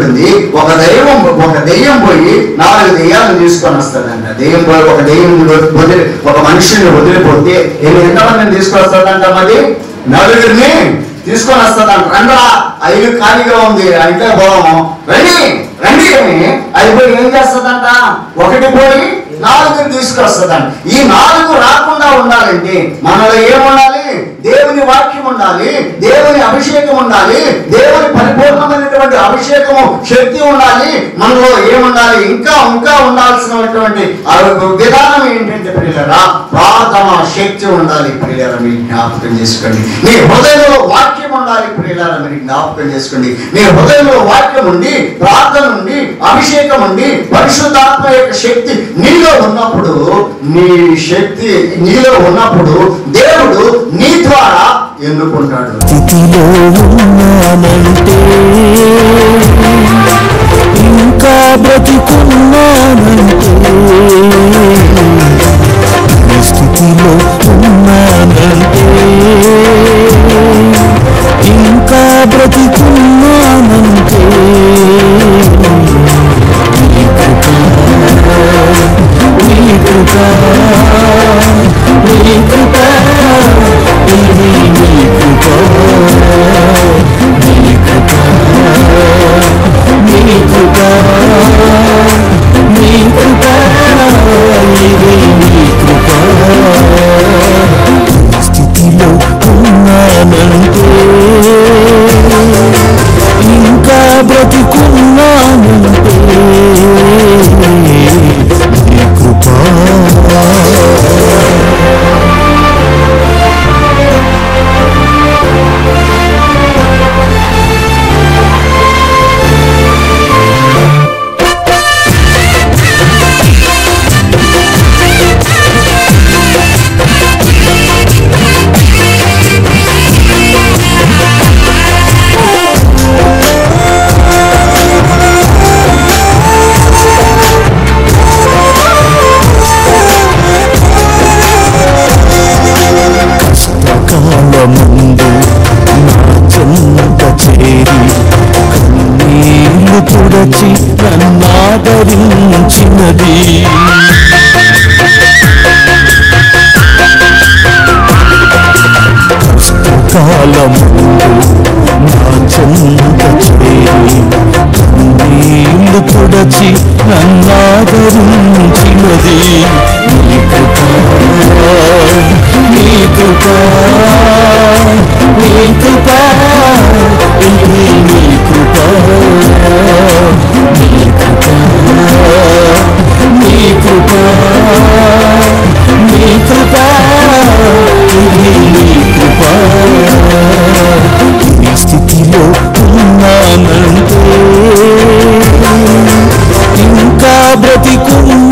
రాయబడింది ఒక దైవం ఒక దెయ్యం పోయి నాలుగు దెయ్యాలను తీసుకొని వస్తుందంట దెయ్యం పోయి ఒక దెయ్యం వదిలి ఒక మనిషిని వదిలిపోతే ఎన్ని ఎంతమందిని తీసుకొస్తుందంట మరి నలుగురిని తీసుకొని వస్తుందంట రండ్రా ఐదు ఖాళీగా ఉంది అయితే పోవము రండి రండి అని అది పోయి ఏం చేస్తుందంట ఒకటి పోయి నాలుగుని తీసుకొస్తుందంట ఈ నాలుగు రాకుండా ఉండాలంటే మనలో ఏముండాలి దేవుని వాక్యం ఉండాలి దేవుని అభిషేకం ఉండాలి దేవుని పరిపూర్ణమైనటువంటి అభిషేకము శక్తి ఉండాలి మనలో ఏముండాలి ఇంకా ఇంకా ఉండాల్సినటువంటి ఆ విధానం ఏంటంటే ప్రియులరా ప్రార్థన శక్తి ఉండాలి ప్రియులరా మీరు జ్ఞాపకం చేసుకోండి మీ హృదయంలో వాక్యం ఉండాలి ప్రియులరా మీరు జ్ఞాపకం చేసుకోండి మీ హృదయంలో వాక్యం ఉండి ప్రార్థన ఉండి అభిషేకం ఉండి పరిశుద్ధాత్మ యొక్క శక్తి నీలో ఉన్నప్పుడు నీ శక్తి నీలో ఉన్నప్పుడు దేవుడు నీ ద్వారా ఎన్నుకుంటాడు స్థితిలో ఉన్నానంటే ఇంకా బ్రతికున్నానంటే ఈ స్థితిలో ఉన్నానంటే ఇంకా బ్రతికున్నానంటే నీ కృప నీ కృప నీ కృప ఇది నీ కృప నీ కృప నీ కృప నీ కృప ఇది నీ కృప స్థితిలో ఉన్నానంటే ఇంకా బ్రతికున్నానంటే నీ కృప కష్టకాలముందు నా చెంత చేరి కన్నీళ్లు తుడచి నన్నాదరించినది కష్టకాలముందు నా చెంత చేరి కన్నీళ్లు తుడచి నన్నాదరించినది నీ కృప నీ కృప నీ కృప ఇది నీ కృప నీ కృప నీ కృప నీ కృప ఇది నీ కృప ఈ స్థితిలో ఉన్నానంటే ఇంకా బ్రతికున్నా